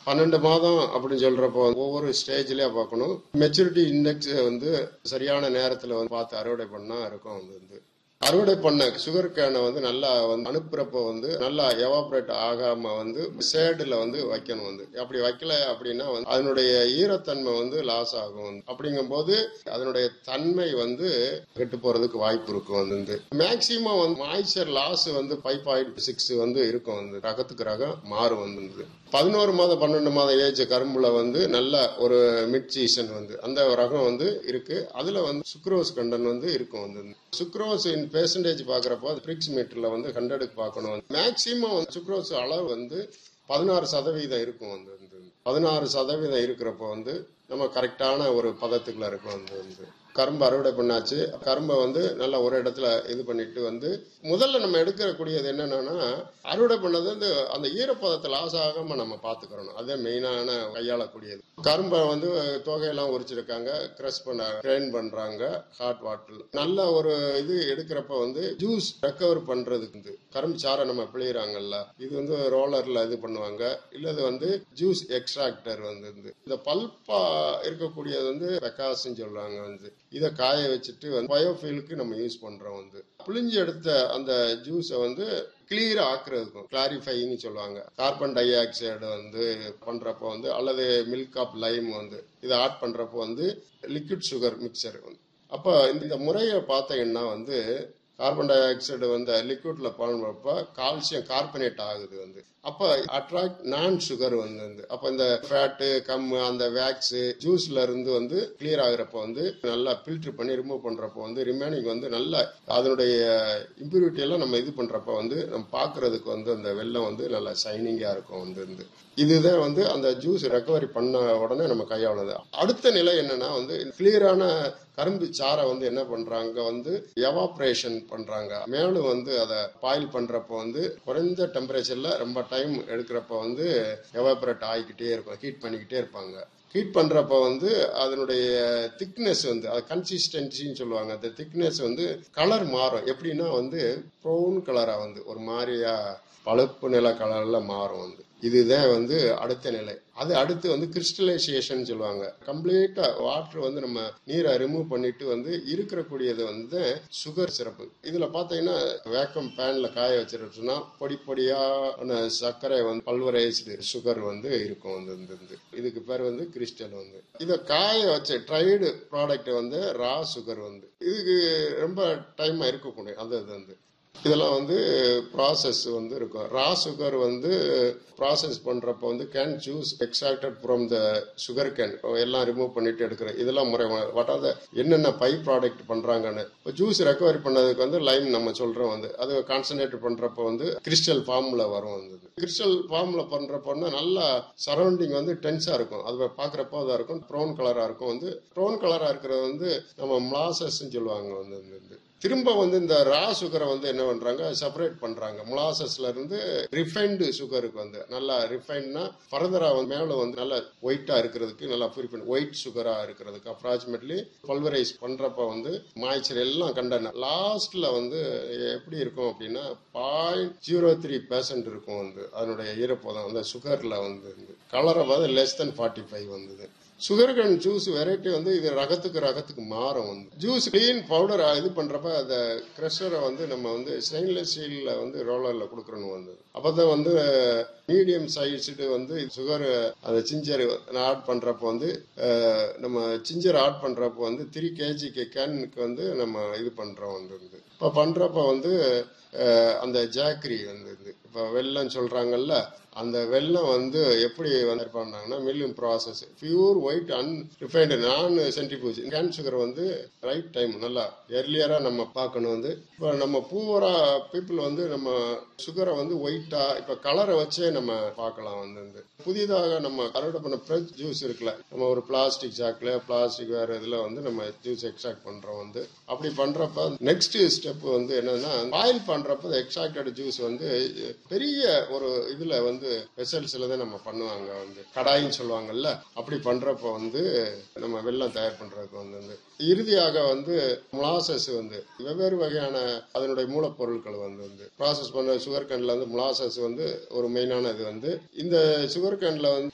பன்னெண்டு மாதம் அப்படின்னு சொல்றப்போ ஒவ்வொரு ஸ்டேஜ்லயே பார்க்கணும் மெச்சூரிட்டி இண்டெக்ஸ் வந்து சரியான நேரத்துல வந்து பார்த்து அறுவடை பண்ணா இருக்கும் அது வந்து அறுவடை பண்ண சுகர் கேனை வந்து நல்லா வந்து அனுப்புறப்ப வந்து நல்லா எவாபரேட் ஆகாம வந்து சேடுல வந்து வைக்கணும் வந்து அப்படி வைக்கல அப்படின்னா வந்து அதனுடைய ஈரத்தன்மை வந்து லாஸ் ஆகும் வந்து. அப்படிங்கும்போது அதனுடைய தன்மை வந்து கெட்டு போறதுக்கு வாய்ப்பு இருக்கும் வந்து மேக்சிமம் வந்து மாய்ச்சர் லாஸ் வந்து ஃபைவ் பாயிண்ட் சிக்ஸ் வந்து இருக்கும் வந்து ரகத்துக்கு ரகம் மாறும் வந்து பதினோரு மாதம் பன்னெண்டு மாதம் ஏஜ் கரும்புல வந்து நல்ல ஒரு மிட் சீசன் வந்து அந்த ரகம் வந்து இருக்கு அதுல வந்து சுக்ரோஸ் கண்டன் வந்து இருக்கும் வந்து சுக்ரோஸ் இன் பெர்சன்டேஜ் பாக்குறப்போ பிரிக்ஸ் மீட்டர்ல வந்து ஹண்ட்ரடுக்கு பார்க்கணும் மேக்சிமம் வந்து சுக்ரோஸ் அளவு வந்து பதினாறு சதவீதம் இருக்கும் வந்து பதினாறு சதவீதம் இருக்கிறப்போ வந்து நம்ம கரெக்டான ஒரு பதத்துக்குள்ள இருக்கும் வந்து வந்து கரும்பு அறுவடை பண்ணாச்சு கரும்பை வந்து நல்லா ஒரு இடத்துல இது பண்ணிட்டு வந்து முதல்ல நம்ம எடுக்கக்கூடியது என்னன்னா அறுவடை பண்ணது வந்து அந்த ஈரப்பதத்தை லாஸ் ஆகாம நம்ம பாத்துக்கிறோம் அதே மெயினான கையாளக்கூடியது கரும்பை வந்து தொகையெல்லாம் உரிச்சிருக்காங்க கிரஷ் பண்ண கிரைண்ட் பண்றாங்க ஹாட் வாட்டர் நல்ல ஒரு இது எடுக்கிறப்ப வந்து ஜூஸ் ரெக்கவர் பண்றதுக்கு வந்து கரும்பு சாறை நம்ம பிழியறாங்கல்ல இது வந்து ரோலர்ல இது பண்ணுவாங்க இல்லது வந்து ஜூஸ் எக்ஸ்ட்ராக்டர் வந்து இந்த பல்பா இருக்கக்கூடியது வந்து பெக்காஸ்ன்னு சொல்றாங்க வந்து இதை காய வச்சுட்டு வந்து பயோஃபீலுக்கு நம்ம யூஸ் பண்றோம் வந்து புளிஞ்சு எடுத்த அந்த ஜூஸை வந்து கிளியர் ஆக்குறதுக்கும் கிளாரிஃபைன்னு சொல்லுவாங்க கார்பன் டை ஆக்சைடு வந்து பண்றப்போ வந்து அல்லது மில்க் ஆஃப் லைம் வந்து இதை ஆட் பண்றப்போ வந்து லிக்விட் சுகர் மிக்சர் வந்து அப்போ இந்த முறையை பார்த்தீங்கன்னா வந்து கார்பன் டை ஆக்சைடு வந்து லிக்விட்ல பண்ணுறப்ப கால்சியம் கார்பனேட் ஆகுது வந்து அப்ப அட்ராக்ட் நான் சுகர் வந்து அப்ப இந்த ஃபேட்டு கம்மு அந்த வேக்ஸ் ஜூஸ்ல இருந்து வந்து கிளியர் ஆகுறப்ப வந்து நல்லா ஃபில்டர் பண்ணி ரிமூவ் பண்றப்ப வந்து ரிமைனிங் வந்து நல்ல அதனுடைய இம்ப்யூரிட்டி எல்லாம் நம்ம இது பண்றப்ப வந்து நம்ம பாக்குறதுக்கு வந்து அந்த வெள்ளம் வந்து நல்லா ஷைனிங்கா இருக்கும் வந்து இருந்து இதுதான் வந்து அந்த ஜூஸ் ரெக்கவரி பண்ண உடனே நம்ம கையாளுது அடுத்த நிலை என்னன்னா வந்து கிளியரான கரும்பு சாரை வந்து என்ன பண்றாங்க வந்து எவாப்ரேஷன் பண்றாங்க மேலும் வந்து அதை பாயில் பண்றப்ப வந்து குறைந்த டெம்பரேச்சர்ல ரொம்ப டைம் எடுக்கிறப்ப வந்து எவாபரேட் ஆகிக்கிட்டே இருக்கும் ஹீட் பண்ணிக்கிட்டே இருப்பாங்க ஹீட் பண்றப்ப வந்து அதனுடைய திக்னஸ் வந்து அது கன்சிஸ்டன்சின்னு சொல்லுவாங்க அந்த திக்னஸ் வந்து கலர் மாறும் எப்படின்னா வந்து ப்ரௌன் கலரா வந்து ஒரு மாதிரியா பழுப்பு நில கலர்ல மாறும் வந்து இதுதான் வந்து அடுத்த நிலை அது அடுத்து வந்து கிறிஸ்டலைசேஷன் சொல்லுவாங்க கம்ப்ளீட்டா வாட்டர் வந்து நம்ம நீரை ரிமூவ் பண்ணிட்டு வந்து இருக்கிற கூடியது வந்து சுகர் சிறப்பு இதுல பாத்தீங்கன்னா வேக்கம் பேன்ல காய வச்சிருச்சுன்னா பொடி பொடியான சர்க்கரை வந்து பல்வரைஸ்டு சுகர் வந்து இருக்கும் வந்து இந்த இது. இதுக்கு பேர் வந்து கிறிஸ்டல் வந்து இதை காய வச்ச ட்ரைடு ப்ராடக்ட் வந்து ரா சுகர் வந்து இதுக்கு ரொம்ப டைம் இருக்கக்கூடிய அந்த இது வந்து இதெல்லாம் வந்து ப்ராசஸ் வந்து இருக்கும் ரா சுகர் வந்து ப்ராசஸ் பண்றப்ப வந்து cane juice extracted from the sugar cane எல்லாம் ரிமூவ் பண்ணிட்டு எடுக்கிறேன் இதெல்லாம் முறை வட்டாத என்னென்ன பை ப்ராடக்ட் பண்றாங்கன்னு இப்போ ஜூஸ் ரெக்கவரி பண்ணதுக்கு வந்து லைம் நம்ம சொல்றோம் வந்து அது கான்சன்ட்ரேட் பண்றப்ப வந்து கிறிஸ்டல் ஃபார்ம்ல வரும் வந்து கிறிஸ்டல் ஃபார்ம்ல பண்றப்ப நல்லா சரௌண்டிங் வந்து டென்ஸா இருக்கும் அது பாக்குறப்போ அதா இருக்கும் ப்ரௌன் கலரா இருக்கும் வந்து ப்ரௌன் கலரா இருக்கிறது வந்து நம்ம மிளாசஸ் சொல்லுவாங்க வந்து இந்த- இந்த திரும்ப வந்து இந்த ரா சுகரை வந்து என்ன பண்றாங்க செப்பரேட் பண்றாங்க முலாசஸ்ல இருந்து ரிஃபைன்டு சுகருக்கு வந்து நல்லா ரிஃபைன்னா ஃபர்தரா வந்து மேல வந்து நல்லா ஒயிட்டா இருக்கிறதுக்கு நல்லா பியூரிஃபைன் ஒயிட் சுகரா இருக்கிறதுக்கு அப்ராக்சிமேட்லி பல்வரைஸ் பண்றப்ப வந்து மாய்ச்சர் எல்லாம் கண்ட லாஸ்ட்ல வந்து எப்படி இருக்கும் அப்படின்னா பாயிண்ட் ஜீரோ த்ரீ பெர்சன்ட் இருக்கும் வந்து அதனுடைய ஈரப்பதம் அந்த சுகர்ல வந்து கலரை வந்து லெஸ் தென் ஃபார்ட்டி ஃபைவ் வந்தது சுகர் கன் ஜூஸ் வெரைட்டி வந்து இது ரகத்துக்கு ரகத்துக்கு மாறும் வந்து ஜூஸ் கிளீன் பவுடர் இது பண்றப்ப அந்த க்ரஷரை வந்து நம்ம வந்து ஸ்டெயின்லெஸ் ஸ்டீல்ல வந்து ரோலர்ல கொடுக்கணும் வந்து அப்பதான் வந்து மீடியம் சைஸ்டு வந்து சுகர் அந்த சிஞ்சர் ஆட் பண்றப்போ வந்து அஹ், நம்ம சிஞ்சர் ஆட் பண்றப்போ வந்து த்ரீ கேஜிக்கு கேனுக்கு வந்து நம்ம இது பண்றோம் வந்து இது. இப்ப பண்றப்ப வந்து அஹ், அந்த ஜாக்கரி வந்து இது இப்ப வெள்ளம் சொல்றாங்கல்ல அந்த வெள்ளம் வந்து எப்படி வந்து பண்ணாங்கன்னா milling process pure white unrefined non centrifuge cane sugar வந்து ரைட் டைம் நல்லா எர்லியரா நம்ம பார்க்கணும் வந்து இப்போ நம்ம பூவரா பீப்புள் வந்து நம்ம சுகரை வந்து ஒயிட்டா இப்போ கலரை வச்சே நம்ம பார்க்கலாம் வந்து இந்த புதிதாக நம்ம அறுவடை பண்ண ஃப்ரெஷ் ஜூஸ் இருக்குல்ல நம்ம ஒரு பிளாஸ்டிக் ஜாக்ல பிளாஸ்டிக் வேற இதுல வந்து நம்ம ஜூஸ் எக்ஸ்ட்ராக்ட் பண்றோம் வந்து அப்படி பண்றப்ப நெக்ஸ்ட் ஸ்டெப் வந்து என்னன்னா பாயில் பண்றப்ப எக்ஸ்ட்ராக்டட் ஜூஸ் வந்து பெரிய ஒரு இதுல வந்து வெசல்ஸ்ல தான் நம்ம பண்ணுவாங்க வந்து கடாயின்னு சொல்லுவாங்கல்ல அப்படி பண்றப்ப வந்து நம்ம வெள்ளம் தயார் பண்றதுக்கு வந்து வந்து இறுதியாக வந்து முலாசஸ் வந்து வெவ்வேறு வகையான அதனுடைய மூலப்பொருட்கள் வந்து வந்து ப்ராசஸ் பண்ண சுகர் கேன்ல வந்து முலாசஸ் வந்து ஒரு மெயினான இது வந்து இந்த சுகர் கேன்ல வந்து